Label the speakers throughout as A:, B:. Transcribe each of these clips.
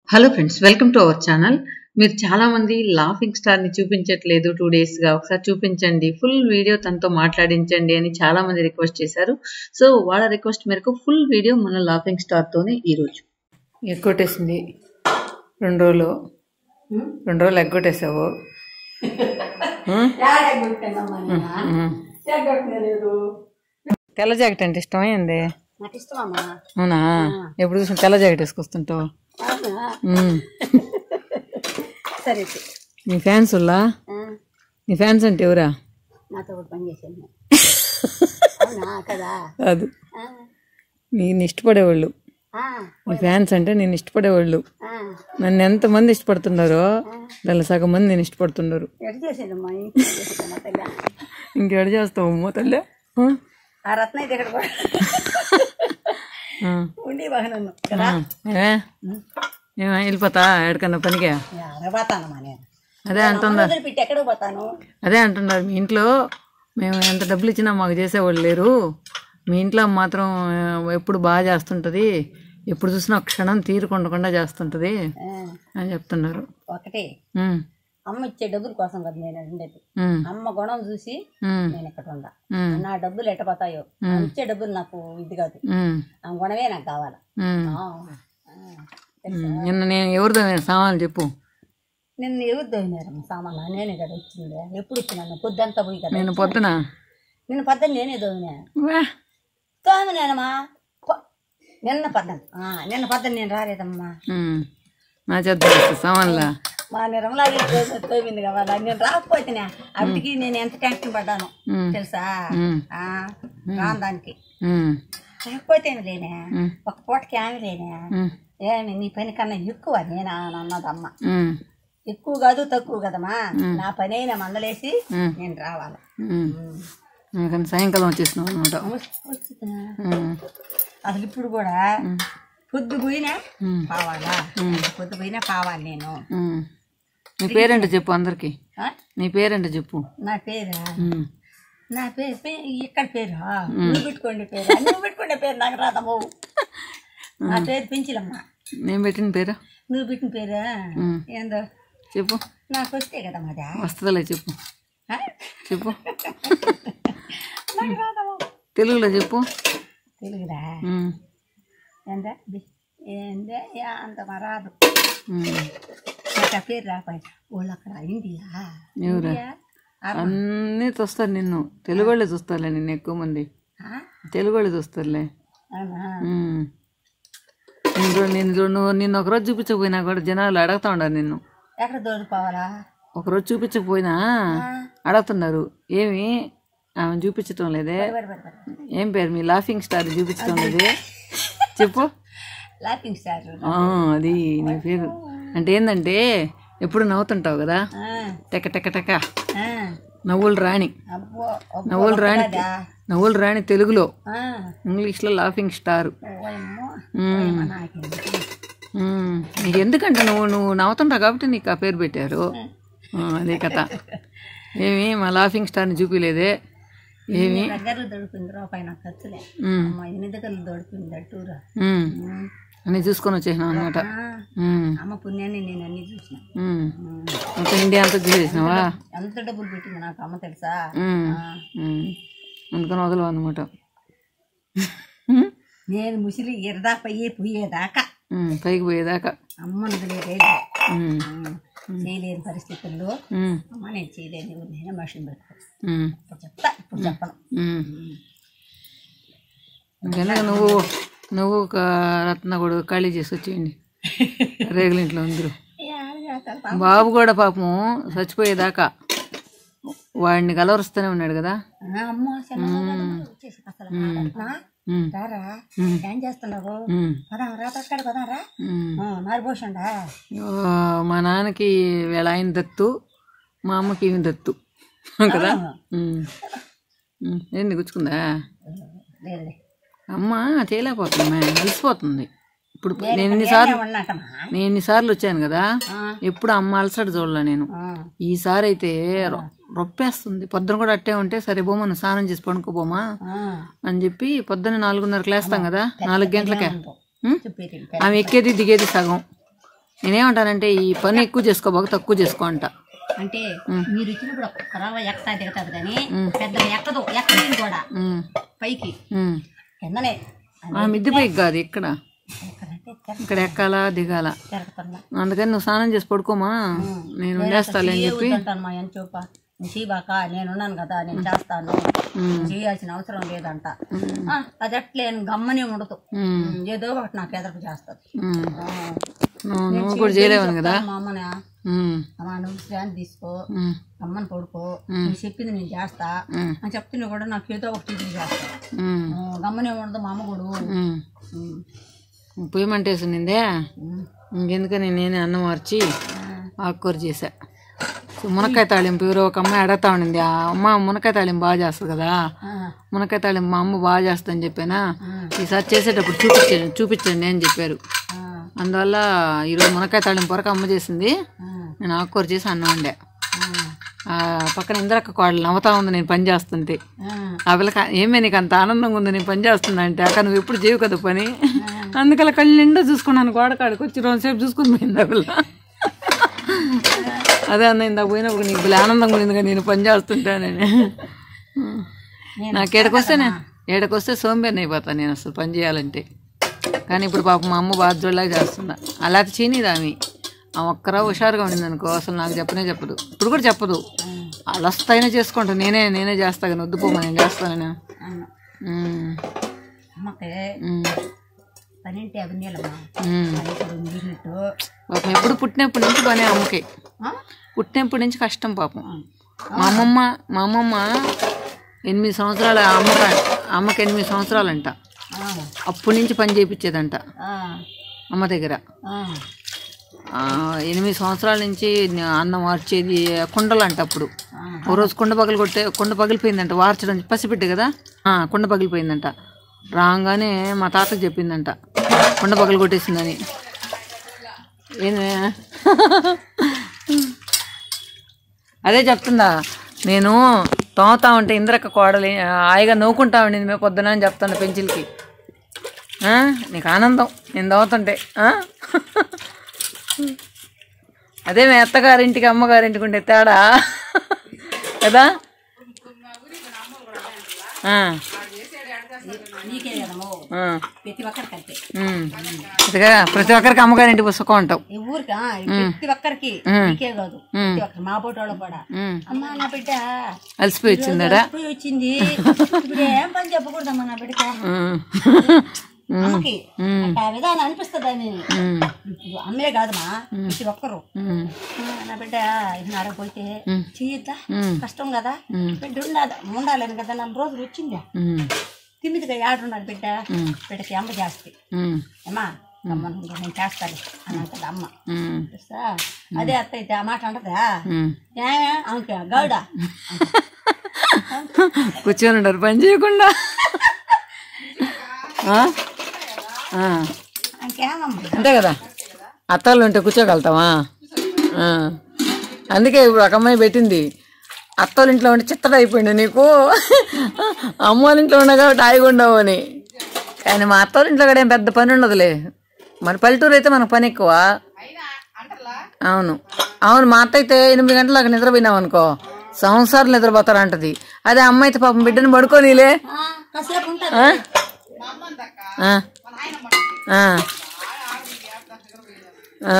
A: Hello friends welcome to our channel మీరు చాలా మంది లాఫింగ్ స్టార్ ని చూపించట్లేదు టూ డేస్ గా ఒకసారి చూపించండి ఫుల్ వీడియో తనతో మాట్లాడించండి అని చాలా మంది రిక్వెస్ట్ చేశారు సో వాళ్ళ రిక్వెస్ట్ మేరకు ఫుల్ వీడియో మన లాఫింగ్ స్టార్ తోనే ఈ రోజు ఎగ్గొట్టేసింది రెండు రోజులు రెండు రోజులు ఎగ్గొట్టేసావు తెల్ల జాకెట్ అంటే ఇష్టమైంది
B: నాకు ఇష్టమమ్మా
A: అవునా ఎప్పుడు చూసిన తెల్ల జాకెట్ వేసుకొస్తుంటావు
B: అవునా
A: ఉమ్.
B: సరే అయితే.
A: నీ ఫ్యాన్స్ ఉల్లా
B: ఆ,
A: నీ ఫ్యాన్స్ అంటే ఎవరా
B: నాతో కూడా పని చేసాను అవునా కదా
A: అది
B: ఆ,
A: నేను ఇష్టపడేవాళ్ళు
B: ఆ,
A: నీ ఫ్యాన్స్ అంటే నేను ఇష్టపడేవాళ్ళు
B: ఆ.
A: నన్ను ఎంతమంది ఇష్టపడుతున్నారో దానిలో సగం మంది నేను ఇష్టపడుతున్నారు
B: ఎట చేసేదమ్మా ఇంట్లో చేసేదమ్మా తల్లి
A: ఇంకెడ చేస్తావు అమ్మో తల్లే ఆ?
B: ఆ రత్న అయితే ఇక్కడ కూడా
A: ఆ.
B: ఉండి వాహనను కదా
A: ఆ. ఏమే ఏమే వెళ్ళిపోతా ఎక్కడికన్నా పనికే
B: అరబోతానమ్మా నేను
A: అదే అంటున్నారు
B: వదిలి పెట్టి ఎక్కడికి పోతాను
A: అదే అంటున్నారు మీ ఇంట్లో మేము ఎంత డబ్బులు ఇచ్చినా మాకు చేసేవాళ్ళు లేరు మీ ఇంట్లో మాత్రం ఆ, ఎప్పుడు బాగా చేస్తుంటుంది ఎప్పుడు చూసినా ఒక క్షణం తీరుకుండకుండా చేస్తుంటుంది
B: ఆ,
A: అని చెప్తున్నారు
B: ఒకటి
A: ఉమ్,
B: అమ్మ ఇచ్చే డబ్బుల కోసం కదా నేను ఉండేది
A: ఉమ్,
B: అమ్మ గుణం చూసి
A: ఉమ్,
B: నేను ఇక్కడ ఉండా
A: ఉమ్,
B: నా డబ్బులు ఎట్ట పోతాయో ఆమె ఇచ్చే డబ్బులు నాకు ఇది కాదు
A: ఉమ్,
B: ఆ గుణమే నాకు కావాలా
A: ఉమ్.
B: ఆ, ఆ.
A: ఉమ్, నిన్న నేను ఎవరిదో సామాన్లు చెప్పు
B: నిన్ను ఎవరు దోయినారమ్మ సామాన్లు నేనే కదా వచ్చింది ఎప్పుడు వచ్చినాను పొద్దంతా పోయి కదా
A: నేను పొద్దున
B: నిన్న పద్దెని నేనే దోవినా
A: వా,
B: తోమినానమ్మా పొ- నిన్న పద్దను ఆ, నిన్న పద్దను నేను రాలేదమ్మా
A: ఉమ్, నా చేద్దాం సామాన్లా
B: మా నిర్మలాగి తోమింది కదా నేను రాకపోతేనే అప్పటికి నేను ఎంత టెన్షన్ పడ్డాను
A: ఉమ్,
B: తెలుసా
A: ఉమ్,
B: ఆ, రాను దానికి
A: ఉమ్,
B: రాకపోతేనే లేనే
A: ఉమ్,
B: ఒక పూటకి ఆమె లేనే
A: ఉమ్,
B: ఏమి నీ పని కన్నా ఎక్కువ నేనా అని అన్నదమ్మ
A: ఉమ్,
B: ఎక్కువ కాదు తక్కువ కదమ్మా నా పని అయినా మందలేసి
A: ఉమ్.
B: నేను రావాలి
A: ఉమ్. అందుకని సాయంకాలం వచ్చేసినావు అనమాట
B: వస్తుందా? అసలు ఇప్పుడు కూడా పొద్దు పోయినా పావాలా పొద్దు పోయినా పావాలి నేను
A: నీ పేరేంటో చెప్పు అందరికి
B: ఆ?
A: నీ పేరేంటో చెప్పు
B: నా పేరా
A: ఉమ్,
B: నా పేరు పే- ఇక్కడ పేరు నువ్వు పెట్టుకోండి పేరు నువ్వు పెట్టుకునే పేరు నాకు రాదమ్మ నా పేరు పెంచిలమ్మ
A: నేను పెట్టిన పేరా
B: నువ్వు పెట్టిన పేరా ఏందో
A: చెప్పు
B: నాకు వస్తే కదా మదా
A: వస్తుందిలే చెప్పు
B: ఆ?
A: చెప్పు
B: నాకు రాదమ్మ
A: తెలుగులో చెప్పు
B: తెలుగురా
A: ఉమ్,
B: ఏందా బి- ఏందే యా అంత మరాదు
A: ఉమ్.
B: నాకు ఆ పేరు రాపాయి వాళ్ళు అక్కడ ఇండియా
A: ఎవరా
B: ఇండియా ఆ-
A: అన్నీ చూస్తారు నిన్ను తెలుగు వాళ్ళే చూస్తారులే నిన్ను ఎక్కువ మంది
B: ఆ?
A: తెలుగు వాళ్ళు చూస్తారులే
B: అవునా
A: ఉమ్. నిన్ను చూ- నిన్ను చూ- నువ్వు నిన్ను ఒకరోజు చూపించకపోయినా కూడా జనాలు అడుగుతా ఉన్నారు నిన్ను
B: ఎక్కడ దొరికిపోవాలా
A: ఒకరోజు చూపించకపోయినా అడుగుతున్నారు ఏమి ఆమె చూపించటం లేదే
B: బడి బడి బడి
A: ఏం పేరు మీ లాఫింగ్ స్టార్ చూపించడం లేదే చెప్పు
B: లాఫింగ్ స్టార్
A: ఆ, అది నీ పేరు అంటే ఏంటంటే ఎప్పుడు నవ్వుతుంటావు కదా
B: ఆ,
A: టెక టెక టెక
B: ఆ,
A: నవ్వులు రాణి
B: అబ్బో అబ్బో,
A: నవ్వులు రాణి
B: ఒక్కదా?
A: నవ్వులు రాణి తెలుగులో
B: ఆ,
A: ఇంగ్లీష్లో లాఫింగ్ స్టార్
B: ఓయమ్మో,
A: మ్మ్.
B: ఓయమ్మ నాకెందుకు?
A: మ్మ్. నీకు ఎందుకంటే నువ్వు నువ్వు నవ్వుతుంటావు కాబట్టి నీకు ఆ పేరు పెట్టారు ఆ, అదే కథ ఏమి మా లాఫింగ్ స్టార్ని చూపిలేదే ఏమి
B: దగ్గరలో దొరికింది రూపాయి నాకు ఖర్చులే
A: మ్మ్.
B: అమ్మ ఎన్ని దగ్గరలో దొరికింది అట్టూరా
A: మ్మ్. అన్నీ చూసుకొని వచ్చేసినావు అనమాట
B: అమ్మ పుణ్యాన్ని నేను అన్ని చూసిన
A: మొత్తం ఇండియా అంతా చూసేసినావా
B: ఎంత డబ్బులు పెట్టింది నాకు అమ్మ తెలుసా
A: మ్మ్.
B: ఆ,
A: మ్మ్. అందుకని వదలవు అనమాట
B: నేను ముసిలి ఎరదా పయ్యే పోయేదాకా
A: పైకి పోయేదాకా
B: అమ్మను వదిలేదే
A: మ్మ్.
B: చేయలేని పరిస్థితుల్లో
A: మ్మ్.
B: అమ్మ నేను చేయలేని నేనే మషిన్ పెట్టుకో
A: మ్మ్.
B: ఇప్పుడు చెప్తా ఇప్పుడు చెప్పను
A: మ్మ్. ఇంకెందుకు నువ్వు నువ్వు ఒక రత్న కూడా ఖాళీ చేసి వచ్చేయండి రేగులింట్లో అందరూ
B: ఏం చేస్తారు
A: బాబు కూడా పాపం చచ్చిపోయేదాకా వాడిని కలవరుస్తూనే ఉన్నాడు కదా
B: ఆ, అమ్మో చిన్నగా వచ్చేసి అసలు నా?
A: మ్మ్.
B: రారా
A: మ్మ్.
B: ఏం చేస్తున్నావు
A: మ్మ్.
B: పదాం రా తక్కడ పదాం రా
A: మ్మ్.
B: నారిపోషండా
A: ఓ, మా నాన్నకి వీళ్ళ ఆయన దత్తు మా అమ్మకి ఈమె దత్తు కదా మ్మ్. మ్మ్. ఏంది గుచ్చుకుందా
B: లేదు
A: అమ్మ చేయలేకపోతుంది అలసిపోతుంది ఇప్పుడు నేను ఎన్నిసార్లు
B: ఉన్నట్టమ్మా
A: నేను ఎన్నిసార్లు వచ్చాను కదా
B: ఆ,
A: ఎప్పుడు అమ్మ అలసట చూడలే నేను
B: ఆ,
A: ఈసారి అయితే రొ- రొప్పేస్తుంది పొద్దున కూడా అట్టే ఉంటే సరే బొమ్మ నువ్వు స్నానం చేసి పడుకోబోమా
B: ఆ.
A: అని చెప్పి పొద్దున్న నాలుగున్నరకు లేస్తాం కదా నాలుగు గంటలకే
B: ఉందో.
A: ఉం?
B: చెప్పేది
A: ఆమె ఎక్కేది దిగేది సగం నేనేమంటానంటే ఈ పని ఎక్కువ చేసుకోబాక తక్కువ చేసుకో అంట
B: అంటే మీరు ఇచ్చినప్పుడు ఒక్క రవ్వ ఎక్కతా దిగుతుంది కానీ పెద్ద ఎక్కదు ఎక్కలేదు కూడా
A: ఉమ్,
B: పైకి
A: ఉమ్.
B: కిందనే
A: ఆ మిద్ది పైకి కాదు ఇక్కడ
B: ఎక్కడంటే
A: ఇక్కడ ఎక్కాలా దిగాల
B: తిరగతున్నా
A: అందుకని నువ్వు స్నానం చేసి పడుకోమా నేను వండేస్తాలే అని చెప్పి
B: అంటాను మా ఎంత చూప చీబాక నేనున్నాను కదా నేను చేస్తాను చేయాల్సిన అవసరం లేదంట ఆ, అది అట్లే గమ్మనే ఉండదు
A: ఉమ్,
B: ఏదో ఒకటి నాకు ఎదురు చేస్తుంది
A: ఉమ్.
B: ఆ,
A: నువ్వు నువ్వు కూడా చేయలేవు కదా
B: మా అమ్మనే
A: ఉమ్,
B: అమ్మా నువ్వు స్టాండ్ తీసుకో
A: ఉమ్,
B: అమ్మని పడుకో నువ్వు చెప్పింది నేను చేస్తా
A: ఉమ్,
B: అని చెప్తున్నా కూడా నాకు ఏదో ఒకటి ఇది చేస్తా
A: ఉమ్,
B: ఆ, గమ్మనే ఉండదు మా అమ్మ కూడా
A: ఉమ్.
B: ఉమ్,
A: పొయ్యమంటేసిందే
B: ఉమ్,
A: ఇంకెందుకని నేనే అన్నం మార్చి ఆకుకూర చేసా సో మునక్కాయ తాళింపు ఎవరో ఒక అమ్మాయి అడగతా ఉండింది ఆ అమ్మ మునక్కాయ తాళింపు బాగా చేస్తుంది కదా
B: ఆ,
A: మునక్కాయ తాళింపు మా అమ్మ బాగా చేస్తుందని చెప్పానా ఈసారి చేసేటప్పుడు చూపించండి చూపించండి అని చెప్పారు
B: ఆ,
A: అందువల్ల ఈరోజు మునక్కాయ తాళింపు వరకు అమ్మ చేసింది
B: ఆ,
A: నేను ఆకుకూర చేసి అన్నం వండా
B: ఆ,
A: ఆ పక్కన ఇందరక్క కోడలు నవ్వుతా ఉంది నేను పని చేస్తుంటే
B: ఆ.
A: ఆ పిల్లక ఏమే నీకు అంత ఆనందంగా ఉంది నేను పని చేస్తున్నా అంటే అక్క నువ్వు ఎప్పుడు చేయవు కదా పని అందుకలా కళ్ళు నిండా చూసుకున్నాను గోడ కాడికి వచ్చి రోజుసేపు చూసుకుని పోయింది ఆ పిల్ల అదే అన్న ఇందాక పోయినప్పుడు నీకు భలే ఆనందంగా ఉంది కదా నేను పని చేస్తుంటానని నాకు ఏడకొస్తే నే- ఏడకొస్తే సోంబేరిని అయిపోతాను నేను అసలు పని చేయాలంటే కానీ ఇప్పుడు పాప మా అమ్మ బాధ్యులాగా చేస్తున్నా అలా చీనీది ఆమె ఆ ఒక్కరా హుషారుగా ఉండింది అనుకో అసలు నాకు చెప్పనే చెప్పదు ఇప్పుడు కూడా చెప్పదు అలస్తైనా చేసుకుంటా నేనే నేనే చేస్తా కానీ వద్దుపోమా నేను చేస్తాను నేను
B: అవును.
A: ఉమ్,
B: అమ్మకి
A: ఉమ్,
B: పనింటి అవి నీళ్ళమ్మా
A: ఉమ్.
B: ఇప్పుడు మిగిలినట్టు
A: పాపం ఎప్పుడు పుట్టినప్పటి నుంచి పని అమ్మకి
B: ఆ?
A: పుట్టినప్పటి నుంచి కష్టం పాపం మా అమ్మమ్మ మా అమ్మమ్మ ఎనిమిది సంవత్సరాలు అమ్మక అమ్మకి ఎనిమిది సంవత్సరాలంట
B: ఆ,
A: అప్పటి నుంచి పని చేయించేదంట
B: ఆ,
A: అమ్మ దగ్గర
B: ఆ,
A: ఆ, ఎనిమిది సంవత్సరాల నుంచి న- అన్నం వార్చేది కుండలు అంట అప్పుడు
B: ఆ.
A: ఓ రోజు కుండ పగలు కొట్టే కుండ పగిలిపోయిందంట వార్చడం పసిపెట్టి కదా ఆ, కుండ పగిలిపోయిందంట రాగానే మా తాతకు చెప్పిందంట కుండ పగలు కొట్టేసిందని ఏంది అదే చెప్తుందా నేను తోముతా ఉంటే ఇంద్రక్క కోడలి హాయిగా నవ్వుకుంటా ఉండింది మేము పొద్దున అని చెప్తాను పెంచిల్కి ఆ? నీకు ఆనందం నేను తవ్వుతుంటే ఆ? అదే మీ అత్తగారింటికి అమ్మగారింటికి ఉండే తేడా కదా ఆ,
B: నీకే కదమ్మో
A: ఆ,
B: ప్రతి ఒక్కరికి అంతే
A: ఉమ్. ఇదిగా ప్రతి ఒక్కరికి అమ్మగారింటి పుస్తకం ఉంటావు
B: ఈ ఊరికి ఆ, ఈ ప్రతి ఒక్కరికి నీకే కాదు ప్రతి ఒక్కరు మా పోటోళ్ళు కూడా
A: ఉమ్.
B: అమ్మా నా బిడ్డ
A: అలసిపోయి వచ్చిందడా
B: పోయి వచ్చింది ఇప్పుడు ఏం పని చెప్పకూడదమ్మా నా బిడ్డకి
A: ఉమ్.
B: అమ్మకి అంటే ఆ విధానం అనిపిస్తుంది అని
A: ఉమ్.
B: ఇప్పుడు అమ్మే కాదమ్మా ప్రతి ఒక్కరు
A: ఉమ్.
B: ఆ, నా బిడ్డ ఇది పోతే చేయొద్దా కష్టం కదా బిడ్డ ఉండాలి ఉండాలని కదా నాలుగు రోజులు వచ్చిందా
A: ఉమ్.
B: తిమ్మిదిగా ఏడున్నాడు బిడ్డ బిడ్డకి అమ్మ చేస్తే
A: ఉమ్.
B: అమ్మా అమ్మ నేను చేస్తాను అని అంటది అమ్మ
A: ఉమ్.
B: తెలుసా అదే అత్త అయితే ఆ మాట అంటదా
A: ఉమ్.
B: ఏమే అవును గౌడ
A: కూర్చొని ఉండరు పని చేయకుండా ఆ? ఆ.
B: ఇంకేమమ్మా
A: అంతే కదా అత్తాళ్ళు ఉంటే కూర్చోగలుగుతావా ఆ. అందుకే ఇప్పుడు ఒక అమ్మాయి పెట్టింది అత్తోళ్ళ ఇంట్లో ఉంటే చిత్తడ అయిపోయింది నీకు అమ్మ వాళ్ళ ఇంట్లో ఉన్నా కాబట్టి హాయిగా ఉండవు అని కానీ మా అత్తోళ్ళ ఇంట్లో కూడా ఏం పెద్ద పని ఉండదులే మన పల్లెటూరు అయితే మనకు పని ఎక్కువ అవును అవును మా అత్త అయితే ఎనిమిది గంటలకు నిద్రపోయినాం అనుకో సంవత్సరాలు నిద్రపోతారు అంటది అదే అమ్మ అయితే పాపం బిడ్డను పడుకోనీలే
B: ఆ, కాసేపు ఉంటుంది
A: ఆ? ఆ. ఆ. ఆ.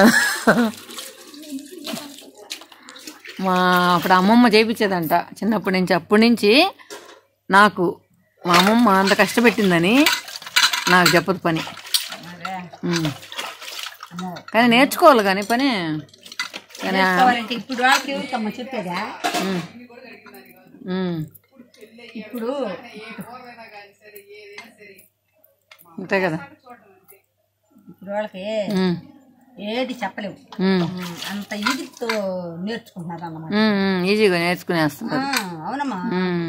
A: మా అప్పుడు అమ్మమ్మ చేయించేదంట చిన్నప్పటి నుంచి అప్పటి నుంచి నాకు మా అమ్మమ్మ అంత కష్టపెట్టిందని నాకు చెప్పదు పని
B: అదే.
A: ఉమ్.
B: అమ్మో.
A: కానీ నేర్చుకోవాలి కానీ పని కానీ ఆ-
B: కావాలంటే ఇప్పుడు వాళ్ళకి ఎవరికమ్మా చెప్పేదా
A: ఉమ్. ఉమ్.
B: ఇప్పుడు
A: అంతే కదా
B: ఇప్పుడు వాళ్ళకి
A: ఉమ్.
B: ఏది చెప్పలేవు
A: ఉమ్.
B: ఉమ్, అంత ఈదితో నేర్చుకుంటున్నారు అన్నమాట
A: ఉమ్, ఉమ్. ఈజీగా నేర్చుకునేస్తున్నారు
B: ఆ, అవునమ్మా
A: ఉమ్.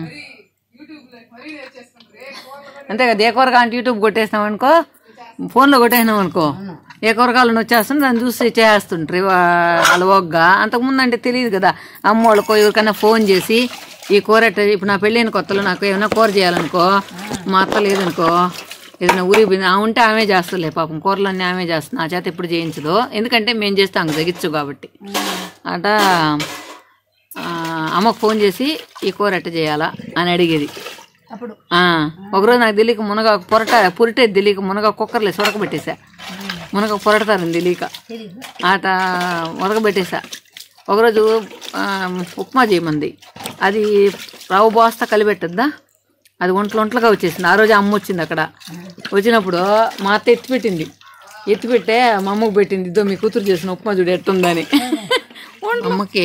A: అంతే కదా ఏ కూరగా అంటే యూట్యూబ్ కొట్టేసినాం అనుకో ఫోన్లో కొట్టేసినాం అనుకో ఏ కూరగాయలను వచ్చేస్తుంది దాన్ని చూసి చేస్తుంటారు అలవోగ్గా అంతకుముందు అంటే తెలియదు కదా అమ్మ వాళ్ళకో ఎవరికైనా ఫోన్ చేసి ఈ కూర ఎట్ట ఇప్పుడు నా పెళ్ళైన కొత్తలో నాకు ఏమైనా కూర చేయాలనుకో మా అత్త లేదనుకో ఏదైనా ఊరికి పోయింది ఆ ఉంటే ఆమె చేస్తలే పాపం కూరలన్నీ ఆమె చేస్తుంది నా చేత ఎప్పుడు చేయించదు ఎందుకంటే మేము చేస్తే ఆమె తెగించు కాబట్టి అట ఆ, అమ్మకు ఫోన్ చేసి ఈ కూర ఎట్ట చేయాలా అని అడిగేది
B: అప్పుడు
A: ఆ, ఒకరోజు నాకు తెలియక మునగ పొరట పురిటేది తెలియక మునగ కుక్కర్లో ఉడకబెట్టేసా మునగ పొరడతారని తెలియక
B: తెలీదు
A: ఆట ఉడకబెట్టేసా ఒకరోజు ఆ, ఉప్మా చేయమంది అది రవ్వ బాస్తా కలిపెట్టద్దా అది ఒంట్లో ఒంట్లుగా వచ్చేసింది ఆ రోజు అమ్మ వచ్చింది అక్కడ వచ్చినప్పుడు మా అత్త ఎత్తిపెట్టింది ఎత్తిపెట్టే మా అమ్మకు పెట్టింది ఇదో మీ కూతురు చేసిన ఉప్మా చూడు ఎట్టుందని అమ్మకి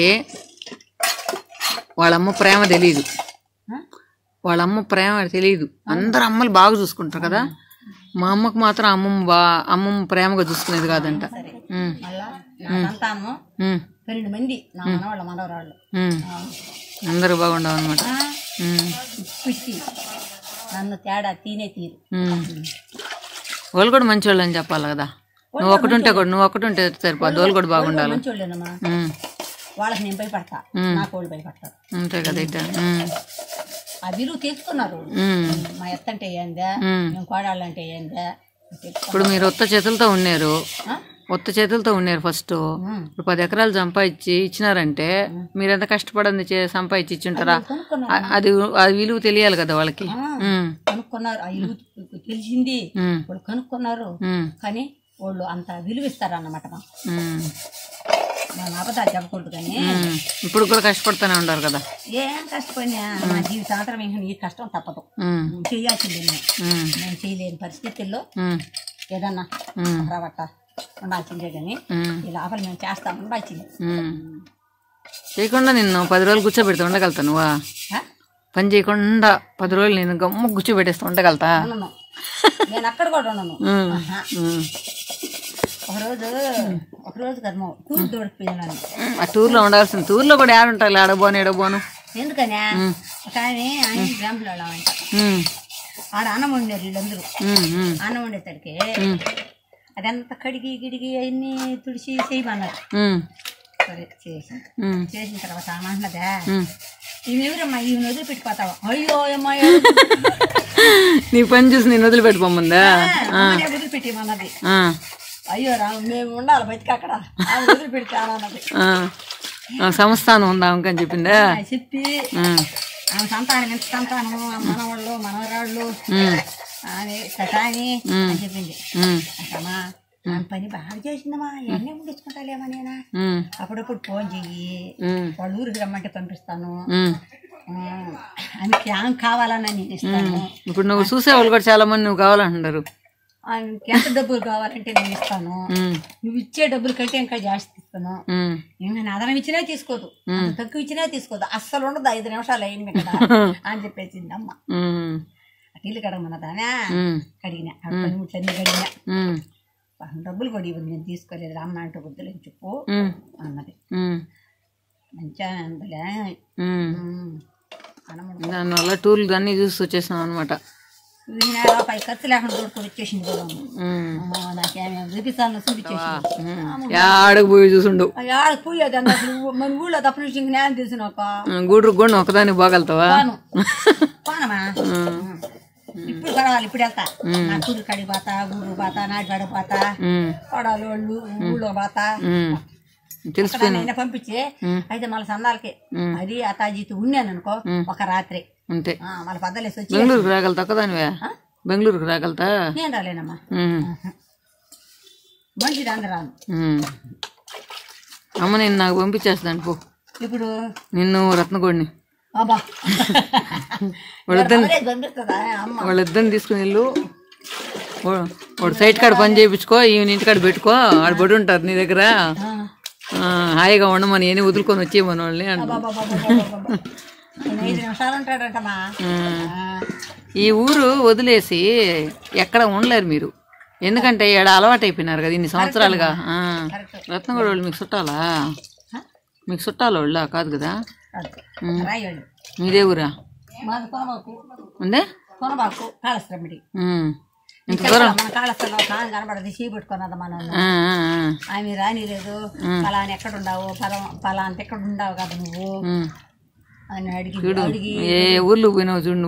A: వాళ్ళ అమ్మ ప్రేమ తెలియదు
B: ఆ?
A: వాళ్ళ అమ్మ ప్రేమ తెలియదు అందరు అమ్మలు బాగా చూసుకుంటారు కదా మా అమ్మకు మాత్రం అమ్మమ్మ బా అమ్మమ్మ ప్రేమగా చూసుకునేది కాదంట ఉమ్,
B: మళ్ళా నా సంతానము
A: ఉమ్,
B: పన్నెండు మంది నా మనవాళ్ళ మనవరాళ్ళు
A: ఉమ్.
B: ఆ.
A: అందరూ బాగుండవు అనమాట
B: ఆ, పిచ్చి నన్ను తేడా తినే తీరు
A: వాళ్ళు కూడా మంచి వాళ్ళు అని చెప్పాలి కదా నువ్వు ఒకటి ఉంటే కూడా నువ్వు ఒకటి ఉంటే సరిపోదు వాళ్ళు కూడా బాగుండాలి
B: మంచోళ్ళేనమ్మా
A: ఉమ్,
B: వాళ్ళకి నేను భయపడతా నాకు వాళ్ళు భయపడతారు
A: అంతే కదా అయితే ఉమ్,
B: ఆ విలువ తెలుసుకున్నారు
A: ఉమ్,
B: మా ఎత్త అంటే ఏందా
A: ఉమ్.
B: మేము కోడాళ్ళు అంటే ఏందా తెలుసుకున్నారు.
A: ఇప్పుడు మీరు ఉత్త చేతులతో ఉన్నారు
B: ఆ?
A: ఉత్త చేతులతో ఉన్నారు ఫస్ట్
B: ఉమ్.
A: ఇప్పుడు పది ఎకరాలు సంపాదించి ఇచ్చినారంటే మీరు ఎంత కష్టపడింది చే సంపాదించి ఇచ్చుంటారా
B: కొనుక్కున్నారు
A: ఆ- అది అది విలువ తెలియాలి కదా వాళ్ళకి ఉమ్,
B: కనుక్కున్నారు ఆ విలువ తెలిసింది
A: ఉమ్,
B: వాళ్ళు కనుక్కున్నారు
A: ఉమ్,
B: కానీ వాళ్ళు అంత విలువ ఇస్తారన్నమాట మాకు
A: ఉమ్,
B: మనం అబద్ధాలు చెప్పకూడదు కానీ
A: ఉమ్. ఇప్పుడు కూడా కష్టపడుతూనే ఉంటారు కదా
B: ఏం కష్టపడినా మా జీవితాంతరం ఇంకా ఈ కష్టం తప్పదు
A: ఉమ్,
B: నువ్వు చేయాల్సిందే నేను
A: ఉమ్,
B: నేను చేయలేని పరిస్థితుల్లో
A: ఉమ్,
B: ఏదన్నా
A: ఉమ్,
B: రావట్ట ఉండాల్సిందే కానీ
A: ఉమ్,
B: ఈ లోపల మేము చేస్తాం ఉండాల్సిందే
A: ఉమ్. చేయకుండా నిన్ను పది రోజులు కూర్చోబెడితే ఉండగలుగుతా నువ్వా
B: ఆ?
A: పని చేయకుండా పది రోజులు నేను గమ్మ కూర్చోబెట్టేస్తే ఉండగలుగుతా
B: ఉండను నేను అక్కడ కూడా ఉండను
A: ఉమ్,
B: ఆహా.
A: ఉమ్.
B: ఒకరోజు ఒకరోజు కదమో కూలి దొరికిపోయినాను
A: ఆ టూర్లో ఉండాల్సిన టూర్లో కూడా ఏడుంటాయి ఆడబోను ఎడబోను
B: ఎందుకనే ఒక ఆయన ఆయన గ్రాంపులు వెళ్ళామంట
A: ఉమ్,
B: ఆడ అన్నం వండారు వీళ్ళందరూ
A: ఉమ్, ఉమ్,
B: అన్నం వండేసరికి
A: ఉమ్,
B: అదంతా కడిగి గిడిగి అవన్నీ తుడిచి చేయమన్నారు
A: ఉమ్,
B: సరే చేసి
A: ఉమ్,
B: చేసిన తర్వాత ఆమె అన్నదా
A: ఉమ్.
B: ఈమె ఎవరమ్మా ఈమె వదిలిపెట్టిపోతావా అయ్యో అమ్మా
A: నీ పని చూసి నేను వదిలిపెట్టుకోముందా
B: వదిలిపెట్టేమన్నది
A: ఆ,
B: అయ్యో రా మేము ఉండాలి బయటకు అక్కడ ఆమె వదిలిపెట్టానన్నది
A: ఆ. ఆ, సంస్థానం ఉందా అని చెప్పిందా
B: ఆ, చెప్పి
A: ఉమ్,
B: ఆమె సంతానం ఎంత సంతానము ఆ మనవాళ్ళు మనవరాళ్ళు
A: ఉమ్,
B: ఆమె సతాని అని చెప్పింది
A: ఉమ్,
B: అమ్మా ఆమె పని బాగా చేసిందమ్మా ఎన్నే ముగించుకుంటాలేమా నేనా
A: ఉమ్,
B: అప్పుడప్పుడు ఫోన్ చెయ్యి
A: ఉమ్,
B: వాళ్ళ ఊరికి రమ్మంటే పంపిస్తాను
A: ఉమ్.
B: ఆ, ఆమెకి ఆమె కావాలన్నా నేను ఇస్తాను
A: ఇప్పుడు నువ్వు చూసేవాళ్ళు కూడా చాలా మంది నువ్వు కావాలంటున్నారు
B: ఆమెకి ఎంత డబ్బులు కావాలంటే నేను ఇస్తాను
A: ఉమ్,
B: నువ్వు ఇచ్చే డబ్బులు కంటే ఇంకా జాస్తి ఇస్తాను
A: ఉమ్,
B: ఇంకా నేను అదనం ఇచ్చినా తీసుకోదు అంత తక్కువ ఇచ్చినా తీసుకోదు అస్సలు ఉండదు ఐదు నిమిషాలు అయింది కదా అని చెప్పేసింది అమ్మ
A: ఉమ్,
B: అటు ఇల్లు కడగమన్నదానా
A: ఉమ్,
B: కడిగిన ఆ పని ముట్లు అన్ని కడిగిన
A: ఉమ్,
B: పాపం డబ్బులు కూడా ఇవ్వదు నేను తీసుకోలేదు అమ్మ అంటే వద్దులేని చెప్పు
A: ఉమ్,
B: అన్నది
A: ఉమ్,
B: మంచిగా అందులే
A: ఉమ్.
B: అన్నమ్మ
A: దానివల్ల టూర్లు అన్నీ చూసి వచ్చేసాం అనమాట
B: ఈయన పై ఖర్చు లేకుండా దొరుకుని వచ్చేసింది కూడా అమ్మ నాకేమీ చూపిస్తాను చూపించేసింది
A: ఆడకు పోయి చూసుండు
B: ఆడకు పోయేది అన్న అసలు మన ఊళ్ళో తప్ప నుంచి ఇంక న్యాయం తెలిసిన ఒక
A: గూడు కూడా ఒకదానికి పోగలుగుతావా
B: పాను పానమా ఇప్పుడు పడవాలి ఇప్పుడు వెళ్తా నా కూతురు కడిగి పోతా ఊరు పోతా నాటి కడిగి పోతా
A: ఉమ్,
B: కొడాలు వాళ్ళు ఊళ్ళో పోతా
A: ఉమ్. తెలిసిపోయింది
B: నేను పంపించి అయితే మళ్ళీ సందాలకి అది అతాజీతో ఉన్నాను అనుకో ఒక రాత్రి
A: అంతే
B: ఆ, మళ్ళీ పద్దలేసి వచ్చి
A: బెంగళూరుకు రాగలుగుతా ఒక్కదానివే బెంగళూరుకు రాగలుగుతా
B: నేను రాలేనమ్మా
A: ఉమ్,
B: మంచిది అందరూ రాను
A: ఉమ్. అమ్మ నేను నాకు పంపించేస్తాను పో
B: ఇప్పుడు
A: నిన్ను రత్నగోడిని
B: అబ్బా
A: వాళ్ళిద్దరిని
B: ఎవరైతే పంపిస్తుందా అమ్మ
A: వాళ్ళిద్దరిని తీసుకుని వెళ్ళు వా- వాడు సైట్ కాడ పని చేయించుకో ఈయన ఇంటికాడ పెట్టుకో ఆడ పడి ఉంటారు నీ దగ్గర
B: ఆ.
A: ఆ, హాయిగా ఉండమని ఏని వదులుకొని వచ్చేయమని వాళ్ళని అంటు
B: అబ్బబ్బబ్బబ్బబ్బబ్బ. నేను ఐదు నిమిషాలు ఉంటాడంటమ్మా ఆ,
A: ఈ ఊరు వదిలేసి ఎక్కడ ఉండలేరు మీరు ఎందుకంటే ఇక్కడ అలవాటు అయిపోయినారు కదా ఇన్ని సంవత్సరాలుగా ఆ.
B: కరెక్ట్
A: రత్నగూడ వాళ్ళు మీకు చుట్టాలా
B: హ?
A: మీకు చుట్టాల వాళ్ళ కాదు కదా
B: కరెక్ట్. రాయోళ్ళు
A: మీదే ఊరా
B: మాది కొనబాకు
A: ఉందే
B: కొనబాకు కాళస్త్రమిడి
A: ఉమ్. ఇంత దూరం
B: మన కాళస్థలో కాలం కనబడదు చీ పెట్టుకున్నది మనం
A: ఆ, ఆ, ఆ.
B: ఆమె రానిలేదు పలాని ఎక్కడ ఉండవు పలా పలాంటి ఎక్కడ ఉండవు కదా నువ్వు
A: ఉమ్.
B: అని అడిగి అడిగి
A: ఏ ఊర్లో పోయినావు చూడు నువ్వు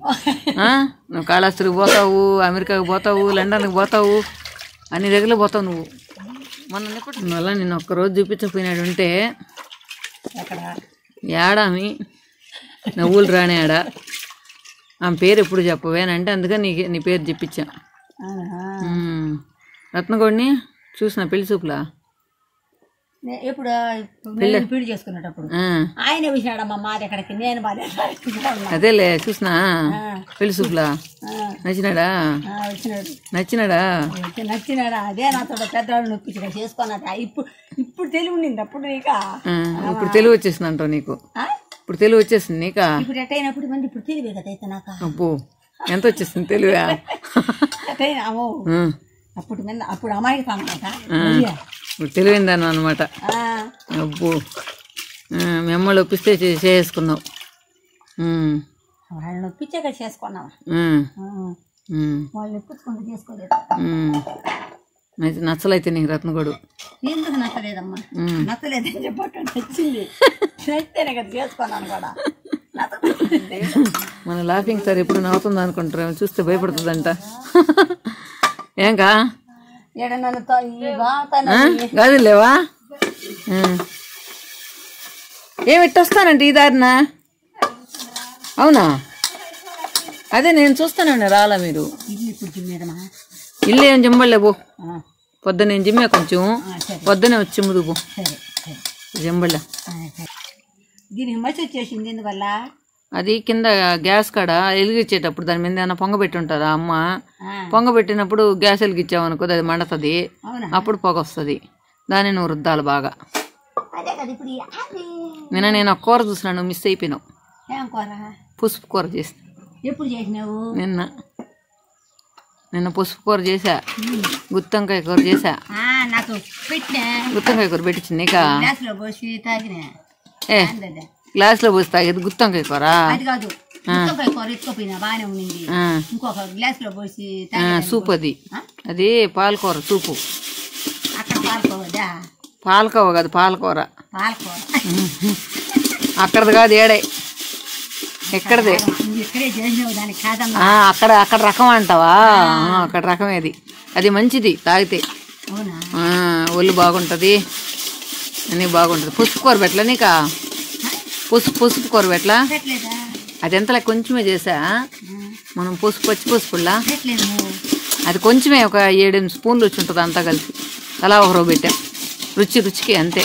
A: ఆ? నువ్వు కాళహస్తికి పోతావు అమెరికాకి పోతావు లండన్కి పోతావు అన్ని దగ్గర పోతావు నువ్వు మొన్న మళ్ళీ నేను ఒక్కరోజు చూపించకపోయినాడు ఉంటే
B: ఎక్కడ
A: ఏడామి నవ్వులు రాని ఆడ ఆమె పేరు ఎప్పుడు చెప్పవేనంటే అందుకని నీ నీ పేరు చెప్పించా
B: ఆహా.
A: ఉమ్. రత్నగోడిని చూసిన పెళ్లి చూపులా
B: నే- ఇప్పుడు నేను పీడి చేసుకునేటప్పుడు
A: ఆ,
B: ఆయన విసినాడమ్మా మాది ఎక్కడికి నేను బాగా
A: అదేలే చూసినా పెళ్లి చూపులా
B: ఆ,
A: నచ్చినాడా
B: ఆ, వచ్చినాడు
A: నచ్చినాడా
B: వచ్చి నచ్చినాడా అదే నాతో పెద్దవాళ్ళు నొప్పించిన చేసుకున్నట ఇప్పుడు ఇప్పుడు తెలివి ఉండింది అప్పుడు నీక
A: ఆ, ఇప్పుడు తెలివి వచ్చేసింది అంటావు నీకు
B: ఆ?
A: ఇప్పుడు తెలివి వచ్చేసింది నీకా
B: ఇప్పుడు ఎట్టయినప్పుడు మంది ఇప్పుడు తెలివే కదా అయితే నాకు
A: అబ్బో ఎంత వచ్చేసింది తెలివా
B: ఎట్టయినా అమ్మో
A: ఉమ్.
B: అప్పుడు మీద అప్పుడు అమ్మాయికి పంపట
A: ఇప్పుడు తెలివిందాను అనమాట అబ్బో ఆ, మీ అమ్మలు ఒప్పిస్తే చే- చేసుకున్నావు ఉమ్,
B: వాళ్ళని నొప్పించాక చేసుకున్నావా
A: ఉమ్,
B: ఆ,
A: ఉమ్,
B: వాళ్ళు నొప్పించుకుంటూ చేసుకోలేదు
A: ఉమ్. నచ్చ- నచ్చలైతే నీకు రత్నగోడు
B: ఎందుకు నచ్చలేదమ్మా
A: ఉమ్.
B: నచ్చలేదని చెప్పట నచ్చింది నచ్చితేనే కదా చేసుకున్నాను కూడా నచ్చలేదు
A: మన లాఫింగ్ సార్ ఎప్పుడు నవ్వుతుంది అనుకుంటారు చూస్తే భయపడుతుందంట ఏంకా
B: ఏడ నన్ను తో- ఈ వాతన
A: గాజులు లేవా ఉమ్. ఏమి ఇట్టొస్తానంటే ఈ దారిన అవునా అదే నేను చూస్తానండి రాలా మీరు
B: ఇల్లు ఇప్పుడు జిమ్మేదమ్మా
A: ఇల్లు ఏం జిమ్మలే పో
B: ఆ,
A: పొద్దున నేను జిమ్మే కొంచెం
B: ఆ, సరే
A: పొద్దునే వచ్చి ముదు పో
B: సరే సరే
A: జింబళ్ళ
B: ఆ, సరే దీనికి మసి వచ్చేసింది ఎందువల్ల
A: అది కింద గ్యాస్ కాడ వెలిగించేటప్పుడు దాని మీద ఏమైనా పొంగ పెట్టి ఉంటారా అమ్మ
B: ఆ,
A: పొంగ పెట్టినప్పుడు గ్యాస్ వెలిగించామనుకో అది మండుతుంది
B: అవునా
A: అప్పుడు పొగ వస్తుంది దాన్ని నువ్వు రుద్దాలి బాగా
B: అదే కదా ఇప్పుడు ఈ అది
A: నిన్న నేను ఒక కూర చూసినాను మిస్ అయిపోయినావు
B: ఏం కూర
A: పసుపు కూర చేసి
B: ఎప్పుడు చేసినావు
A: నిన్న నిన్న పసుపు కూర చేసా గుత్తంకాయ కూర చేసా
B: ఆ, నాకు పెట్టినా
A: గుత్తంకాయ కూర పెట్టించింది నీకా
B: గ్లాసులో పోసి తాగినా
A: ఏ
B: అందదా.
A: గ్లాస్లో పోసి తాగేది గుత్తంకాయ కూర
B: అది కాదు ముక్కపై కూర ఎత్తుకోపోయినా బాగానే ఉండింది
A: ఆ,
B: ఇంకొక గ్లాసులో పోసి
A: ఆ,
B: తాగేదాన్ని.
A: సూప్ అది
B: ఆ?
A: అది పాలకూర సూపు
B: అక్కడ పాల్కోవద్దా
A: పాలకోవ కాదు పాలకూర
B: పాలకూర
A: అక్కడది కాదు ఏడే ఎక్కడదే
B: నువ్వు ఇక్కడే చేసినావు దానికి కాదమ్మా
A: ఆ, అక్కడ అక్కడ రకం అంటావా ఆ, అక్కడ రకం అది అది మంచిది తాగితే
B: అవునా
A: ఆ, ఒళ్ళు బాగుంటుంది అన్నీ బాగుంటుంది పసుపు కూర పెట్టలే నీకా పసుపు పసుపు కూర పెట్టలా
B: పెట్టలేదా
A: అది ఎంతలా కొంచెమే చేసా మనం పసుపు పచ్చి పసుపులా
B: పెట్టలేదు నువ్వు
A: అది కొంచెమే ఒక ఏడెనిమిది స్పూన్లు వచ్చి ఉంటుంది అంతా కలిసి అలా ఒక రో పెట్టా రుచి రుచికి అంతే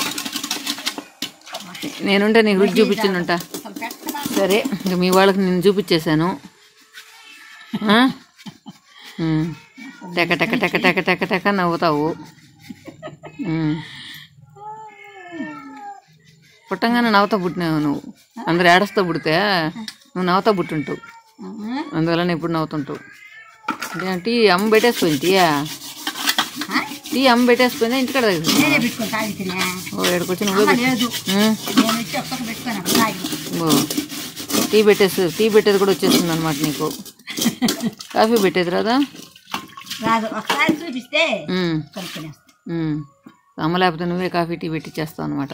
A: నేనుంటే నీకు రుచి చూపించిండుంటా
B: అసలు పెట్టదా
A: సరే ఇంక మీ వాళ్ళకి నేను చూపించేశాను ఆ? ఉమ్. టెక టెక టెక టెక టెక టెక నవ్వుతావు ఉమ్. పుట్టంగానే నవ్వుతా పుట్టినావు నువ్వు అందరు ఏడస్తా పుడితే నువ్వు నవ్వుతా పుట్టుంటావు
B: ఆ?
A: అందువల్ల ఎప్పుడు నవ్వుతుంటావు అంటే టీ అమ్మ పెట్టేసిపోయింది టీయా
B: ఆ?
A: టీ అమ్మ పెట్టేసిపోయిందా ఇంటికాడ దగ్గర
B: నేనే పెట్టుకొని తాగితేనే
A: ఓ ఎక్కడికి నువ్వే
B: అమ్మ
A: పెట్టు
B: లేదు
A: ఉమ్.
B: నేను వచ్చి ఒక్కటి పెట్టుకొని అప్పుడు తాగిన
A: ఓ టీ పెట్టేసి టీ పెట్టేది కూడా వచ్చేస్తుంది అనమాట నీకు కాఫీ పెట్టేది రాదా
B: రాదు ఒకసారి చూపిస్తే
A: ఉమ్,
B: కలుపుకునేస్తా
A: ఉమ్. అమ్మ లేకపోతే నువ్వే కాఫీ టీ పెట్టి చేస్తావు అనమాట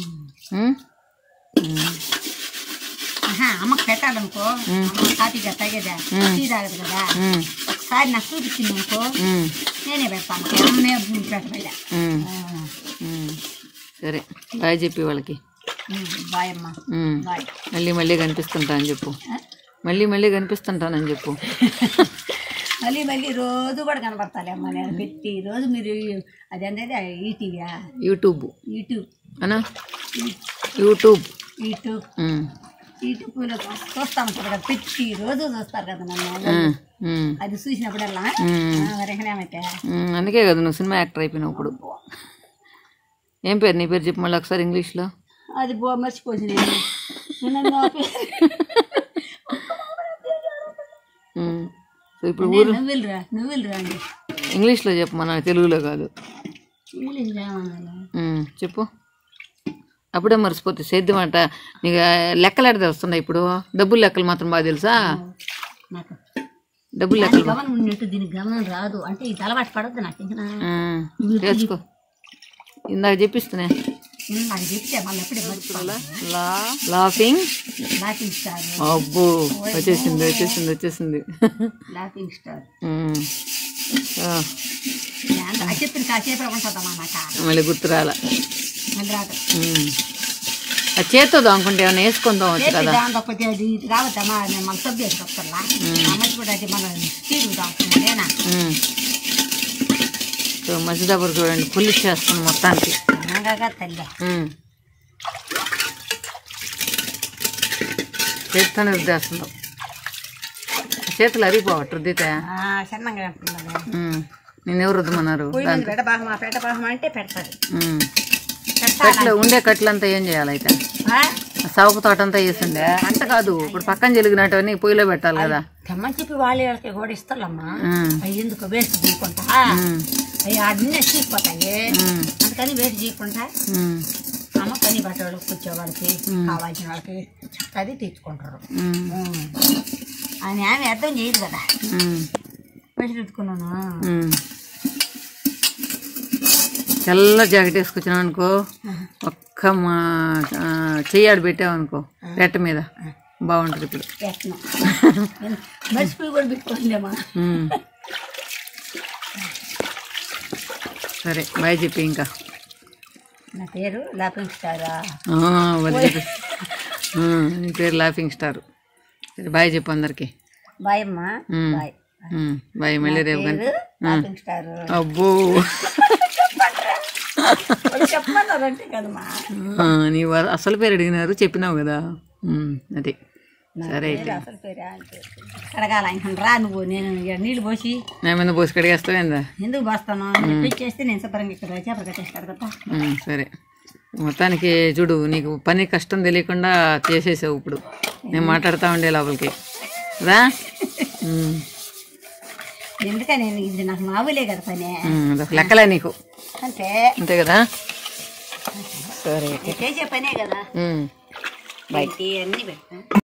B: ఆహా, అమ్మకి పెట్టాలనుకో అమ్మ కాఫీగా తాగేదా టీ తాగదు కదా ఒకసారి నాకు చూపించింది అనుకో నేనే పెడతాను అమ్మే పెట్టబడ్డా
A: సరే బాయ్ చెప్పి వాళ్ళకి
B: బాయ్ అమ్మ
A: ఉమ్.
B: బాయ్
A: మళ్ళీ మళ్ళీ కనిపిస్తుంటా అని చెప్పు మళ్ళీ మళ్ళీ కనిపిస్తుంటానని చెప్పు
B: మళ్ళీ మళ్ళీ రోజు కూడా కనబడతాలే అమ్మ నేను పెట్టి రోజు మీరు అది అనేది ఈటీవీయా
A: యూట్యూబ్
B: యూట్యూబ్
A: అనా యూట్యూబ్
B: యూట్యూబ్
A: ఉమ్,
B: యూట్యూబ్లో చూస్తా ఉంటారు కదా పెట్టి రోజు చూస్తారు కదా నన్ను
A: ఉమ్, ఉమ్,
B: అది చూసినప్పుడల్లా
A: ఉమ్.
B: వరకనేమైతే
A: ఉమ్, అందుకే కదా నువ్వు సినిమా యాక్టర్ అయిపోయినావు ఇప్పుడు ఏం పేరు నీ పేరు చెప్పు మళ్ళీ ఒకసారి ఇంగ్లీష్లో
B: అది బో మర్చిపోసి నేను నేను నా పేరు
A: ఉమ్. సో ఇప్పుడు ఊరు
B: నువ్వులురా నువ్వులురా అండి
A: ఇంగ్లీష్లో చెప్పు మన తెలుగులో కాదు
B: ఇంగ్లీష్ రావాలి
A: ఉమ్, చెప్పు అప్పుడే మర్చిపోతే సేద్యం అంట నీకు లెక్కలు ఎడ తెలుస్తున్నాయి ఇప్పుడు డబ్బులు లెక్కలు మాత్రం బాగా తెలుసా
B: నాకు
A: డబ్బులు
B: దాని
A: లెక్కలు
B: గమనం ఉన్నట్టు దీనికి గమనం రాదు అంటే ఇది అలవాటు పడద్దు నాకు ఇంకా
A: ఉమ్, నేర్చుకో ఇందాక చెప్పిస్తున్నా
B: ఉమ్, నాకు చెప్తే మళ్ళీ ఎప్పుడే మర్చిపోవాలా
A: లా లాఫింగ్
B: లాఫింగ్ స్టార్
A: అబ్బో వచ్చేసింది వచ్చేసింది వచ్చేసింది
B: లాఫింగ్ స్టార్
A: ఉమ్. ఆ,
B: ఆ చెప్పిన కాసేపు ఉంటుందమ్మా నాకు
A: మళ్ళీ గుర్తురాల
B: మళ్ళీ రాదు
A: ఉమ్. ఆ చేత్తో అనుకుంటే ఏమైనా వేసుకొని తోవచ్చు కదా
B: దాంతో కొద్దిగా అది ఇది కావద్దమ్మా నేను మన సబ్బు వేసుకొస్తా అమ్మకి కూడా అది మన స్టీల్ దాంట్లో నేనా
A: ఉమ్. సో మసిదాపురం చూడండి పుల్లి చేస్తుంది మొత్తానికి
B: అన్నగా తల్లి
A: ఉమ్. చేత్తోనే రుద్దేస్తున్నావు చేతులు అరిగిపోవట్టు రుద్దితే
B: ఆ, సన్నగా ఉంటున్నది
A: ఉమ్. నిన్నెవరు రుద్దమన్నారు
B: పొయ్యి మీద పెడబాహమా పెడబాహమా అంటే పెడతాడు
A: ఉమ్.
B: పెడతా
A: కట్లు ఉండే కట్లంతా ఏం చేయాలి అయితే
B: ఆ?
A: సవకు తోట అంతా వేసిండే అంత కాదు ఇప్పుడు పక్కన జరిగినట్టువన్నీ పొయ్యిలో పెట్టాలి కదా
B: తెమ్మని చెప్పి వాళ్ళకి కూడా ఇస్తాలమ్మా
A: ఉమ్.
B: అవి ఎందుకు వేస్ట్ చేయకుండా
A: ఉమ్.
B: అవి అన్నీ చీకిపోతాయి
A: ఉమ్.
B: అందుకని వేస్ట్ చేయకుండా
A: ఉమ్.
B: అమ్మ పని బట్టలు కూర్చో వాళ్ళకి కావాల్సిన వాళ్ళకి అది తీర్చుకుంటారు
A: ఉమ్.
B: ఉమ్. అని ఆమె అర్థం చేయదు కదా
A: ఉమ్.
B: వేసి పెట్టుకున్నాను
A: ఉమ్. తెల్ల జాకెట్ వేసుకొచ్చినావు అనుకో ఒక్క మా ఆ, చెయ్యి ఆడ పెట్టావు అనుకో రెట్ట మీద బాగుంటుంది ఇప్పుడు
B: ఎట్ను మర్చిపోయి కూడా పెట్టుకోండిమ్మా
A: ఉమ్. సరే బాయ్ చెప్పి ఇంకా
B: నా పేరు లాపింగ్ స్టారా
A: ఆ, వదిలేదు ఆ, నీ పేరు లాఫింగ్ స్టార్ సరే బాయ్ చెప్పు అందరికి
B: బాయ్ అమ్మా
A: ఉమ్.
B: బాయ్
A: ఉమ్, బాయ్ మళ్ళీ రేపు కానీ
B: పేరు లాపింగ్ స్టార్
A: అబ్బో
B: చెప్పన్నారంటే కదమ్మా
A: ఆ, నీ వా- అసలు పేరు అడిగినారు చెప్పినావు కదా ఉమ్, అది సరే అయితే
B: పేరు అసలు పేరు అంటే కడగాల ఆయన రా నువ్వు నేను ఇక నీళ్ళు పోసి
A: నా మీద పోసి కడిగేస్తావేందా
B: ఎందుకు పోస్తాను చేస్తే నేను శుభ్రంగా ఇక్కడ చేపలు కట్టేస్తాడు కదా
A: ఉమ్, సరే మొత్తానికి చూడు నీకు పని కష్టం తెలియకుండా చేసేసావు ఇప్పుడు నేను మాట్లాడుతూ ఉండే లోపలికి రా ఉమ్,
B: ఎందుకని నేను ఇది నాకు మామూలే కదా పని
A: ఉమ్, అదొక లెక్కలే నీకు
B: అంటే
A: అంతే కదా సరే
B: నేను చేసే పనే కదా
A: ఉమ్.
B: బయట అన్నీ పెడతా